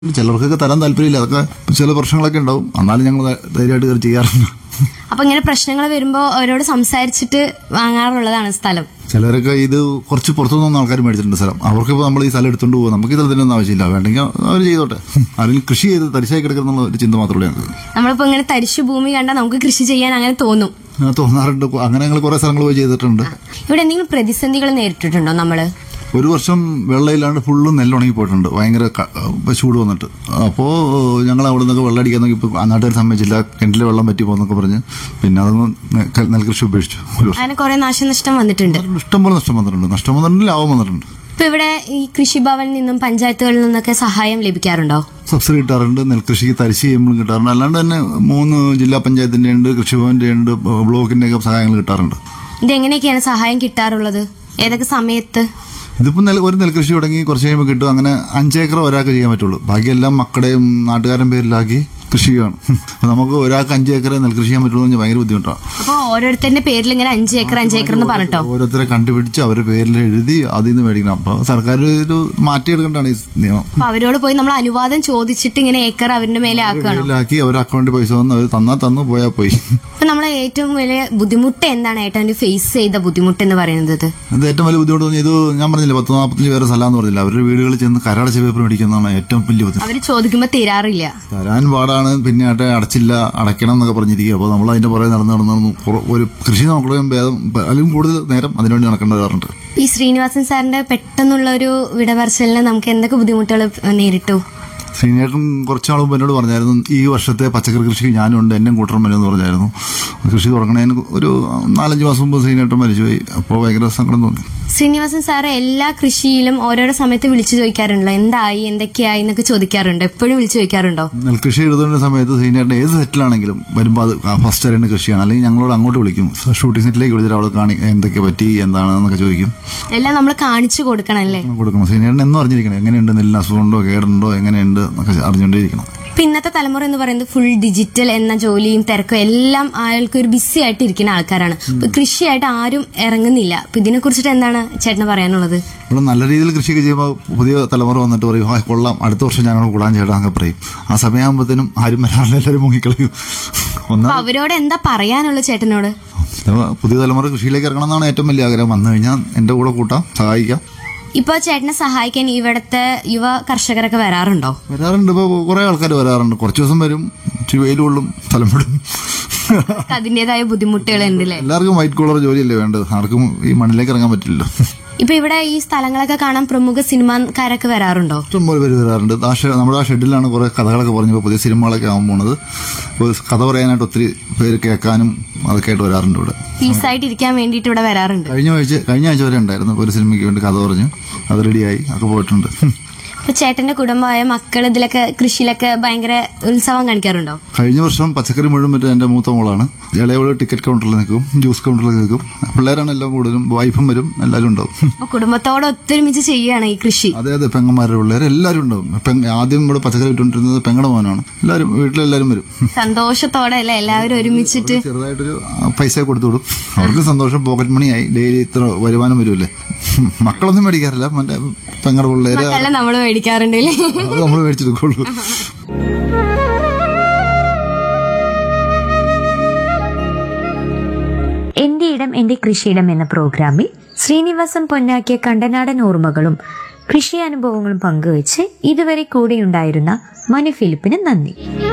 ചിലർക്കൊക്കെ തരാൻ താല്പര്യമില്ല അതൊക്കെ ചില പ്രശ്നങ്ങളൊക്കെ ഉണ്ടാവും എന്നാലും ഞങ്ങൾ ധൈര്യമായിട്ട് കയറി ചെയ്യാറുണ്ട് അപ്പൊ ഇങ്ങനെ പ്രശ്നങ്ങൾ വരുമ്പോ അവരോട് സംസാരിച്ചിട്ട് വാങ്ങാറുള്ളതാണ് സ്ഥലം ചിലരൊക്കെ ഇത് കുറച്ച് പുറത്തുനിന്ന് ആൾക്കാർ മേടിച്ചിട്ടുണ്ട് സ്ഥലം അവർക്കിപ്പോൾ നമ്മൾ ഈ സ്ഥലം എടുത്തുകൊണ്ട് പോകും നമുക്ക് ഇതിലൊന്നും ആവശ്യമില്ല വേണ്ടെങ്കിൽ അവർ ചെയ്തോട്ടെ അല്ലെങ്കിൽ കൃഷി ചെയ്ത് തരിശായി കിടക്കുന്ന ഒരു ചിന്ത മാത്രമേ ഞങ്ങൾക്ക് നമ്മളിപ്പോ ഇങ്ങനെ തരിശു ഭൂമി കണ്ടാൽ നമുക്ക് കൃഷി ചെയ്യാൻ അങ്ങനെ തോന്നും അങ്ങനെ തോന്നാറുണ്ട് അങ്ങനെ ഞങ്ങൾ കുറെ സ്ഥലങ്ങൾ പോയി ചെയ്തിട്ടുണ്ട് ഇവിടെ എന്തെങ്കിലും പ്രതിസന്ധികൾ നേരിട്ടിട്ടുണ്ടോ നമ്മള് ഒരു വർഷം വെള്ളമില്ലാണ്ട് ഫുള്ളും നെല്ലുണങ്ങി പോയിട്ടുണ്ട് ഭയങ്കര ക- ചൂട് വന്നിട്ട് അപ്പോൾ ഞങ്ങൾ അവിടെ നിന്നൊക്കെ വെള്ളം അടിക്കാൻ നോക്കി ഇപ്പോൾ നാട്ടുകാർ സമ്മതിച്ചില്ല കിണറ്റിലെ വെള്ളം പറ്റി പോകുന്നൊക്കെ പറഞ്ഞ് പിന്നെ അതൊന്നും നെ- നെൽകൃഷി ഉപേക്ഷിച്ചു ഒരു വർഷം അങ്ങനെ കുറെ നാശനഷ്ടം വന്നിട്ടുണ്ട് ഇഷ്ടംപോലെ നഷ്ടം വന്നിട്ടുണ്ട് നഷ്ടം വന്നിട്ടുണ്ട് ലാഭം വന്നിട്ടുണ്ട് ഇപ്പൊ ഇവിടെ ഈ കൃഷിഭവനിൽ നിന്നും പഞ്ചായത്തുകളിൽ നിന്നൊക്കെ സഹായം ലഭിക്കാറുണ്ടോ സബ്സിഡി കിട്ടാറുണ്ട് നെൽകൃഷിക്ക് തരിശ് ചെയ്യുമ്പോഴും കിട്ടാറുണ്ട് അല്ലാണ്ട് തന്നെ മൂന്ന് ജില്ലാ പഞ്ചായത്തിന്റെ ഉണ്ട് കൃഷിഭവന്റെ ഉണ്ട് ബ്ലോക്കിന്റെ ഒക്കെ സഹായങ്ങൾ കിട്ടാറുണ്ട് ഇത് എങ്ങനെയൊക്കെയാണ് സഹായം കിട്ടാറുള്ളത് ഏതൊക്കെ സമയത്ത് ഇതിപ്പോ നെൽ ഒരു നെൽകൃഷി തുടങ്ങി കുറച്ച് കഴിയുമ്പോൾ കിട്ടും അങ്ങനെ അഞ്ചേക്കർ ഒരാൾക്ക് ചെയ്യാൻ പറ്റുള്ളൂ ബാക്കിയെല്ലാം മക്കളുടെയും നാട്ടുകാരൻ പേരിലാക്കി കൃഷി ചെയ്യണം അപ്പൊ നമുക്ക് ഒരാൾക്ക് അഞ്ച് ഏക്കറെ നെൽകൃഷി ചെയ്യാൻ പറ്റുള്ളൂ എന്ന് ഭയങ്കര ബുദ്ധിമുട്ടാണ് അപ്പൊ ഓരോരുത്തരുടെ പേരിൽ ഇങ്ങനെ അഞ്ച് ഏക്കർ അഞ്ച് ഏക്കർ എന്ന് പറഞ്ഞിട്ടോ ഓരോരുത്തരെ കണ്ടുപിടിച്ച് അവരുടെ പേരിൽ എഴുതി അതിൽ നിന്ന് മേടിക്കണം അപ്പൊ സർക്കാർ ഒരു മാറ്റിയെടുക്കേണ്ടതാണ് ഈ നിയമം അപ്പൊ അവരോട് പോയി നമ്മൾ അനുവാദം ചോദിച്ചിട്ട് ഇങ്ങനെ ഏക്കർ അവരുടെ മേലെ ആക്കുകയാണ് പേരിലാക്കി അവരുടെ അക്കൗണ്ടിൽ പൈസ വന്ന് അവർ തന്നാൽ തന്നു പോയാൽ പോയി അപ്പൊ നമ്മളെ ഏറ്റവും വലിയ ബുദ്ധിമുട്ട് എന്താണ് ഏറ്റവും ഫേസ് ചെയ്ത ബുദ്ധിമുട്ട് എന്ന് പറയുന്നത് ഇത് ഏറ്റവും വലിയ ബുദ്ധിമുട്ട് തോന്നി ഇത് ഞാൻ പറഞ്ഞില്ല പത്ത് നാൽപ്പത്തഞ്ച് പേരെ സ്ഥലം എന്ന് പറഞ്ഞില്ല അവരുടെ വീടുകളിൽ ചെന്ന് കരടച്ച പേപ്പർ മേടിക്കുന്നതാണ് ഏറ്റവും വലിയ ബുദ്ധിമുട്ട് അവര് ചോദിക്കുമ്പോ തരാറില്ല തരാൻ പാടാണ് പിന്നെ ആട്ടെ അടച്ചില്ല അടയ്ക്കണം എന്നൊക്കെ പറഞ്ഞിരിക്കുക അപ്പോൾ നമ്മൾ അതിന്റെ പുറകെ നടന്ന് നടന്ന് നടന്ന് കുറ- ഒരു കൃഷി നോക്കുകയും ഭേദം അതിലും കൂടുതൽ നേരം അതിനുവേണ്ടി നടക്കേണ്ടി വരാറുണ്ട് ഈ ശ്രീനിവാസൻ സാറിന്റെ പെട്ടെന്നുള്ള ഒരു വിടപറച്ചിലിന് നമുക്ക് എന്തൊക്കെ ബുദ്ധിമുട്ടുകൾ നേരിട്ടു ശ്രീനേട്ടൻ കുറച്ച് നാൾ മുമ്പ് എന്നോട് പറഞ്ഞായിരുന്നു ഈ വർഷത്തെ പച്ചക്കറി കൃഷി ഞാനുണ്ട് എന്നെ കൂട്ടണം എന്ന് പറഞ്ഞായിരുന്നു കൃഷി തുടങ്ങണതിന് ഒരു നാലഞ്ച് മാസം മുമ്പ് ശ്രീനേട്ടൻ മരിച്ചുപോയി അപ്പോൾ ഭയങ്കര സങ്കടം തോന്നി ശ്രീനിവാസൻ സാറ് എല്ലാ കൃഷിയിലും ഓരോരോ സമയത്ത് വിളിച്ചു ചോദിക്കാറുണ്ടല്ലോ എന്തായി എന്തൊക്കെയായി എന്നൊക്കെ ചോദിക്കാറുണ്ട് എപ്പോഴും വിളിച്ചു ചോദിക്കാറുണ്ടോ നെൽകൃഷി എഴുതുന്ന സമയത്ത് ശ്രീനേട്ടൻ ഏത് സെറ്റിലാണെങ്കിലും വരുമ്പോൾ അത് ഫസ്റ്റ് അറിയേണ്ട കൃഷിയാണ് അല്ലെങ്കിൽ ഞങ്ങളോട് അങ്ങോട്ട് വിളിക്കും ഷൂട്ടിംഗ് സെറ്റിലേക്ക് വിളിച്ചിട്ട് അവിടെ കാണി എന്തൊക്കെ പറ്റി എന്താണെന്നൊക്കെ ചോദിക്കും എല്ലാം നമ്മൾ കാണിച്ചു കൊടുക്കണം അല്ലേ കൊടുക്കണം ശ്രീനേട്ടൻ എന്നും അറിഞ്ഞിരിക്കണം എങ്ങനെയുണ്ട് നെല്ലിന് അസുഖമുണ്ടോ കേടുണ്ടോ എങ്ങനെയുണ്ട് എന്നൊക്കെ അറിഞ്ഞുകൊണ്ടേയിരിക്കണം ഇപ്പൊ ഇന്നത്തെ തലമുറ എന്ന് പറയുന്നത് ഫുൾ ഡിജിറ്റൽ എന്ന ജോലിയും തിരക്കും എല്ലാം ആൾക്ക് ഒരു ബിസി ആയിട്ട് ഇരിക്കുന്ന ആൾക്കാരാണ് ഇപ്പൊ കൃഷിയായിട്ട് ആരും ഇറങ്ങുന്നില്ല അപ്പൊ ഇതിനെ കുറിച്ചിട്ട് എന്താണ് ചേട്ടന് പറയാനുള്ളത് ഇവിടെ നല്ല രീതിയിൽ കൃഷിയൊക്കെ ചെയ്യുമ്പോൾ പുതിയ തലമുറ വന്നിട്ട് പറയും ആ കൊള്ളാം അടുത്ത വർഷം ഞാനോട് കൂടാൻ ചേട്ടാ എന്നൊക്കെ പറയും ആ സമയമാകുമ്പോഴത്തേനും ആരും വരാറില്ല എല്ലാവരും മുങ്ങിക്കളയും ഒന്നാ അപ്പൊ അവരോട് എന്താ പറയാനുള്ളത് ചേട്ടനോട് പുതിയ തലമുറ കൃഷിയിലേക്ക് ഇറങ്ങണം എന്നാണ് ഏറ്റവും വലിയ ആഗ്രഹം വന്നു കഴിഞ്ഞാൽ എന്റെ കൂടെ കൂട്ടാം സഹായിക്കാം ഇപ്പൊ ചേട്ടനെ സഹായിക്കാൻ ഇവിടുത്തെ യുവ കർഷകരൊക്കെ വരാറുണ്ടോ വരാറുണ്ട് ഇപ്പോൾ കുറേ ആൾക്കാർ വരാറുണ്ട് കുറച്ച് ദിവസം വരും ഇച്ചിരി വെയിൽ കൊള്ളും സ്ഥലം വിടും അതിന്റേതായ ബുദ്ധിമുട്ടുകൾ ഉണ്ടല്ലേ എല്ലാവർക്കും വൈറ്റ് കോളർ ജോലിയല്ലേ വേണ്ടത് ആർക്കും ഈ മണ്ണിലേക്ക് ഇറങ്ങാൻ പറ്റില്ലല്ലോ ഇപ്പൊ ഇവിടെ ഈ സ്ഥലങ്ങളൊക്കെ കാണാൻ പ്രമുഖ സിനിമാക്കാരൊക്കെ വരാറുണ്ടോ ഇഷ്ടംപോലെ പേര് വരാറുണ്ട് ആ ഷെ- നമ്മുടെ ആ ഷെഡിലാണ് കുറെ കഥകളൊക്കെ പറഞ്ഞപ്പോൾ പുതിയ സിനിമകളൊക്കെ ആകാൻ പോണത് അപ്പോൾ കഥ പറയാനായിട്ട് ഒത്തിരി പേര് കേൾക്കാനും അതൊക്കെ ആയിട്ട് വരാറുണ്ട് ഇവിടെ പീസായിട്ട് ഇരിക്കാൻ വേണ്ടിയിട്ട് ഇവിടെ വരാറുണ്ട് കഴിഞ്ഞ ആഴ്ച കഴിഞ്ഞ ആഴ്ച വരെ ഉണ്ടായിരുന്നു ഒരു സിനിമയ്ക്ക് വേണ്ടി കഥ പറഞ്ഞു അത് റെഡിയായി ഒക്കെ പോയിട്ടുണ്ട് ഇപ്പൊ ചേട്ടന്റെ കുടുംബമായ മക്കൾ ഇതിലൊക്കെ കൃഷിയിലൊക്കെ ഭയങ്കര ഉത്സവം കാണിക്കാറുണ്ടോ കഴിഞ്ഞ വർഷം പച്ചക്കറി മുഴുവൻ മറ്റേ എന്റെ മൂത്ത മോളാണ് ഇളയവള് ടിക്കറ്റ് കൗണ്ടറിൽ നിൽക്കും ജ്യൂസ് കൗണ്ടറിൽ നിൽക്കും പിള്ളേരാണ് എല്ലാം കൂടുതലും വൈഫും വരും എല്ലാവരും ഉണ്ടാവും അപ്പൊ കുടുംബത്തോടെ ഒത്തൊരുമിച്ച് ചെയ്യാണ് ഈ കൃഷി അതെ അതെ പെങ്ങന്മാരുടെ പിള്ളേർ എല്ലാവരും ഉണ്ടാവും പെങ്ങ- ആദ്യം ഇവിടെ പച്ചക്കറി വിട്ടുകൊണ്ടിരുന്നത് പെങ്ങളുടെ മോനാണ് എല്ലാവരും വീട്ടിലെല്ലാവരും വരും സന്തോഷത്തോടെ അല്ലെ എല്ലാവരും ഒരുമിച്ചിട്ട് ചെറുതായിട്ടൊരു ആ, പൈസ കൊടുത്തു വിടും അവർക്ക് സന്തോഷം പോക്കറ്റ് മണിയായി ഡെയിലി ഇത്ര വരുമാനം വരുമല്ലേ മക്കളൊന്നും മേടിക്കാറില്ല മറ്റേ പെങ്ങളുടെ പിള്ളേര് എല്ലാം നമ്മൾ മേടിക്കാറുണ്ട് അല്ലേ അത് നമ്മൾ മേടിച്ചെടുക്കുള്ളൂ എന്റെ ഇടം എന്റെ കൃഷിയിടം എന്ന പ്രോഗ്രാമിൽ ശ്രീനിവാസൻ പൊന്നാക്കിയ കണ്ടനാടൻ ഓർമ്മകളും കൃഷി അനുഭവങ്ങളും പങ്കുവച്ച് ഇതുവരെ കൂടെയുണ്ടായിരുന്ന മനു ഫിലിപ്പിന് നന്ദി